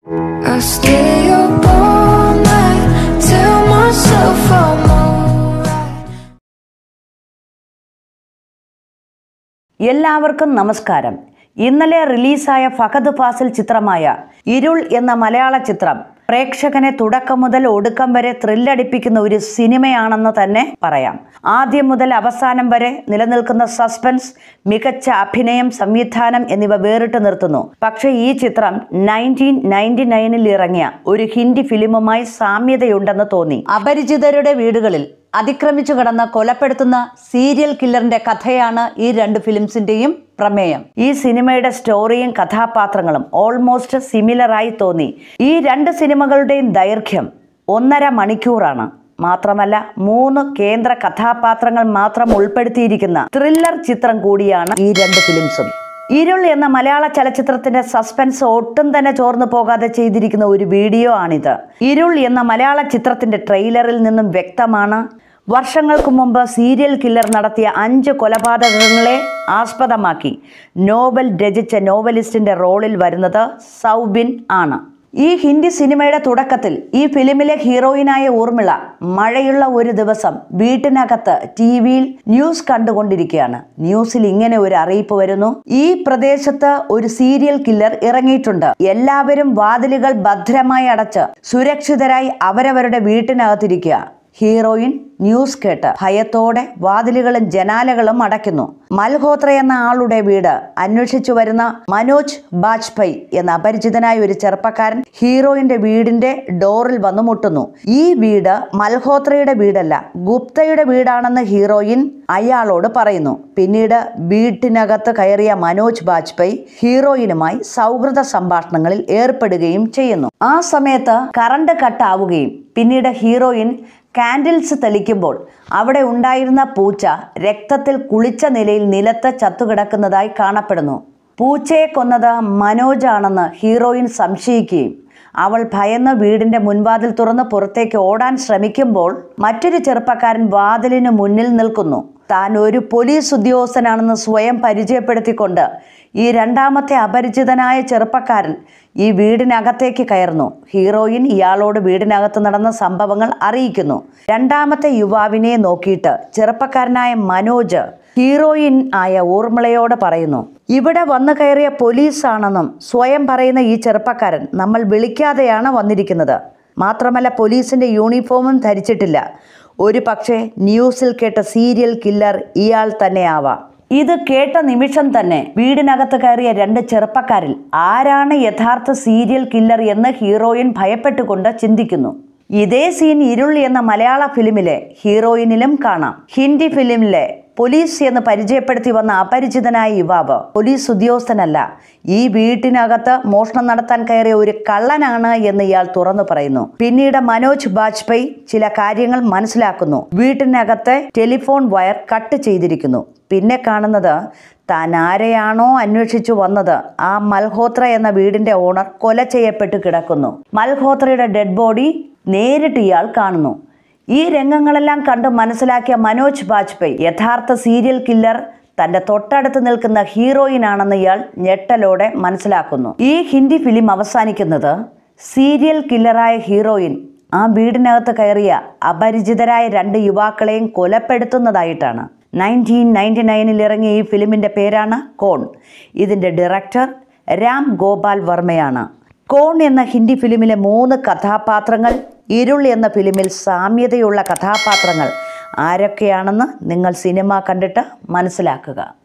I stay up all night, tell myself I'm alright. എല്ലാവർക്കും നമസ്കാരം ഇന്നലെ റിലീസായ ഫഹദ് ഫാസിൽ ചിത്രമായ ഇരുൾ എന്ന മലയാള ചിത്രം പ്രേക്ഷകനെ തുടക്കം മുതൽ ഒടുക്കം വരെ ത്രില്ലടിപ്പിക്കുന്ന ഒരു സിനിമയാണെന്ന് തന്നെ പറയാം ആദ്യം മുതൽ അവസാനം വരെ നിലനിൽക്കുന്ന സസ്പെൻസ് മികച്ച അഭിനയം സംവിധാനം എന്നിവ വേറിട്ട് നിർത്തുന്നു പക്ഷേ ഈ ചിത്രം നയൻറ്റീൻ നയൻറ്റി നയനിൽ ഇറങ്ങിയ ഒരു ഹിന്ദി ഫിലിമുമായി സാമ്യതയുണ്ടെന്ന് തോന്നി അപരിചിതരുടെ വീടുകളിൽ അതിക്രമിച്ചു കടന്ന് കൊലപ്പെടുത്തുന്ന സീരിയൽ കില്ലറിന്റെ കഥയാണ് ഈ രണ്ട് ഫിലിംസിന്റെയും പ്രമേയം ഈ സിനിമയുടെ സ്റ്റോറിയും കഥാപാത്രങ്ങളും ഓൾമോസ്റ്റ് സിമിലറായി തോന്നി ഈ രണ്ട് സിനിമകളുടെയും ദൈർഘ്യം ഒന്നര മണിക്കൂറാണ് മാത്രമല്ല മൂന്ന് കേന്ദ്ര കഥാപാത്രങ്ങൾ മാത്രം ഉൾപ്പെടുത്തിയിരിക്കുന്ന ത്രില്ലർ ചിത്രം കൂടിയാണ് ഈ രണ്ട് ഫിലിംസും ഇരുൾ എന്ന മലയാള ചലച്ചിത്രത്തിന്റെ സസ്പെൻസ് ഒട്ടും തന്നെ ചോർന്നു പോകാതെ ചെയ്തിരിക്കുന്ന ഒരു വീഡിയോ ആണിത് ഇരുൾ എന്ന മലയാള ചിത്രത്തിന്റെ ട്രെയിലറിൽ നിന്നും വ്യക്തമാണ് വർഷങ്ങൾക്ക് മുമ്പ് സീരിയൽ കില്ലർ നടത്തിയ അഞ്ച് കൊലപാതകങ്ങളെ ആസ്പദമാക്കി നോവൽ രചിച്ച നോവലിസ്റ്റിന്റെ റോളിൽ വരുന്നത് സൗബിൻ ആണ് ഈ ഹിന്ദി സിനിമയുടെ തുടക്കത്തിൽ ഈ ഫിലിമിലെ ഹീറോയിനായ ഊർമിള മഴയുള്ള ഒരു ദിവസം വീട്ടിനകത്ത് ടി വിയിൽ ന്യൂസ് കണ്ടുകൊണ്ടിരിക്കുകയാണ് ന്യൂസിൽ ഇങ്ങനെ ഒരു അറിയിപ്പ് വരുന്നു ഈ പ്രദേശത്ത് ഒരു സീരിയൽ കില്ലർ ഇറങ്ങിയിട്ടുണ്ട് എല്ലാവരും വാതിലുകൾ ഭദ്രമായി അടച്ച് സുരക്ഷിതരായി അവരവരുടെ വീട്ടിനകത്തിരിക്കുക ഹീറോയിൻ ന്യൂസ് കേട്ട് ഭയത്തോടെ വാതിലുകളും ജനാലകളും അടയ്ക്കുന്നു മൽഹോത്ര എന്ന ആളുടെ വീട് അന്വേഷിച്ചു വരുന്ന മനോജ് ബാജ്പേയി എന്ന അപരിചിതനായ ഒരു ചെറുപ്പക്കാരൻ ഹീറോയിന്റെ വീടിന്റെ ഡോറിൽ വന്നു മുട്ടുന്നു ഈ വീട് മൽഹോത്രയുടെ വീടല്ല ഗുപ്തയുടെ വീടാണെന്ന് ഹീറോയിൻ അയാളോട് പറയുന്നു പിന്നീട് വീട്ടിനകത്ത് കയറിയ മനോജ് ബാജ്പേയി ഹീറോയിനുമായി സൗഹൃദ സംഭാഷണങ്ങളിൽ ഏർപ്പെടുകയും ചെയ്യുന്നു ആ സമയത്ത് കറണ്ട് കട്ടാവുകയും പിന്നീട് ഹീറോയിൻ കാൻഡിൽസ് തെളിക്കുമ്പോൾ അവിടെ ഉണ്ടായിരുന്ന പൂച്ച രക്തത്തിൽ കുളിച്ച നിലയിൽ നിലത്ത് ചത്തുകിടക്കുന്നതായി കാണപ്പെടുന്നു പൂച്ചയെ കൊന്നത് മനോജാണെന്ന് ഹീറോയിൻ സംശയിക്കുകയും അവൾ ഭയന്ന് വീടിന്റെ മുൻവാതിൽ തുറന്ന് പുറത്തേക്ക് ഓടാൻ ശ്രമിക്കുമ്പോൾ മറ്റൊരു ചെറുപ്പക്കാരൻ വാതിലിന് മുന്നിൽ നിൽക്കുന്നു താൻ ഒരു പോലീസ് ഉദ്യോഗസ്ഥനാണെന്ന് സ്വയം പരിചയപ്പെടുത്തിക്കൊണ്ട് ഈ രണ്ടാമത്തെ അപരിചിതനായ ചെറുപ്പക്കാരൻ ഈ വീടിനകത്തേക്ക് കയറുന്നു ഹീറോയിൻ ഇയാളോട് വീടിനകത്ത് നടന്ന സംഭവങ്ങൾ അറിയിക്കുന്നു രണ്ടാമത്തെ യുവാവിനെ നോക്കിയിട്ട് ചെറുപ്പക്കാരനായ മനോജ് ഹീറോയിൻ ആയ ഊർമിളയോട് പറയുന്നു ഇവിടെ വന്നു കയറിയ പോലീസാണെന്നും സ്വയം പറയുന്ന ഈ ചെറുപ്പക്കാരൻ നമ്മൾ വിളിക്കാതെയാണ് വന്നിരിക്കുന്നത് മാത്രമല്ല പോലീസിന്റെ യൂണിഫോമും ധരിച്ചിട്ടില്ല ഒരു പക്ഷേ ന്യൂസിൽ കേട്ട സീരിയൽ കില്ലർ ഇയാൾ തന്നെയാവാം ഇത് കേട്ട നിമിഷം തന്നെ വീടിനകത്ത് കയറിയ രണ്ട് ചെറുപ്പക്കാരിൽ ആരാണ് യഥാർത്ഥ സീരിയൽ കില്ലർ എന്ന് ഹീറോയിൻ ഭയപ്പെട്ടുകൊണ്ട് ചിന്തിക്കുന്നു ഇതേ സീൻ ഇരുൾ എന്ന മലയാള ഫിലിമിലെ ഹീറോയിനിലും കാണാം ഹിന്ദി ഫിലിമിലെ പോലീസ് എന്ന് പരിചയപ്പെടുത്തി വന്ന അപരിചിതനായ യുവാവ് പോലീസ് ഉദ്യോഗസ്ഥനല്ല ഈ വീട്ടിനകത്ത് മോഷണം നടത്താൻ കയറിയ ഒരു കള്ളനാണ് എന്ന് ഇയാൾ തുറന്നു പറയുന്നു പിന്നീട് മനോജ് ബാജ്പേയി ചില കാര്യങ്ങൾ മനസ്സിലാക്കുന്നു വീട്ടിനകത്തെ ടെലിഫോൺ വയർ കട്ട് ചെയ്തിരിക്കുന്നു പിന്നെ കാണുന്നത് താൻ ആരെയാണോ അന്വേഷിച്ചു വന്നത് ആ മൽഹോത്ര എന്ന വീടിന്റെ ഓണർ കൊല ചെയ്യപ്പെട്ട് കിടക്കുന്നു മൽഹോത്രയുടെ ഡെഡ് ബോഡി നേരിട്ട് ഇയാൾ കാണുന്നു ഈ രംഗങ്ങളെല്ലാം കണ്ട് മനസ്സിലാക്കിയ മനോജ് ബാജ്പേയി യഥാർത്ഥ സീരിയൽ കില്ലർ തന്റെ തൊട്ടടുത്ത് നിൽക്കുന്ന ഹീറോയിൻ ആണെന്ന് ഇയാൾ ഞെട്ടലോടെ മനസ്സിലാക്കുന്നു ഈ ഹിന്ദി ഫിലിം അവസാനിക്കുന്നത് സീരിയൽ കില്ലറായ ഹീറോയിൻ ആ വീടിനകത്ത് കയറിയ അപരിചിതരായ രണ്ട് യുവാക്കളെയും കൊലപ്പെടുത്തുന്നതായിട്ടാണ് നയൻറ്റീൻ നയൻറ്റി നയനിൽ ഇറങ്ങിയ ഈ ഫിലിമിൻ്റെ പേരാണ് കോൺ ഇതിൻ്റെ ഡയറക്ടർ രാം ഗോപാൽ വർമ്മയാണ് കോൺ എന്ന ഹിന്ദി ഫിലിമിലെ മൂന്ന് കഥാപാത്രങ്ങൾ ഇരുൾ എന്ന ഫിലിമിൽ സാമ്യതയുള്ള കഥാപാത്രങ്ങൾ ആരൊക്കെയാണെന്ന് നിങ്ങൾ സിനിമ കണ്ടിട്ട് മനസ്സിലാക്കുക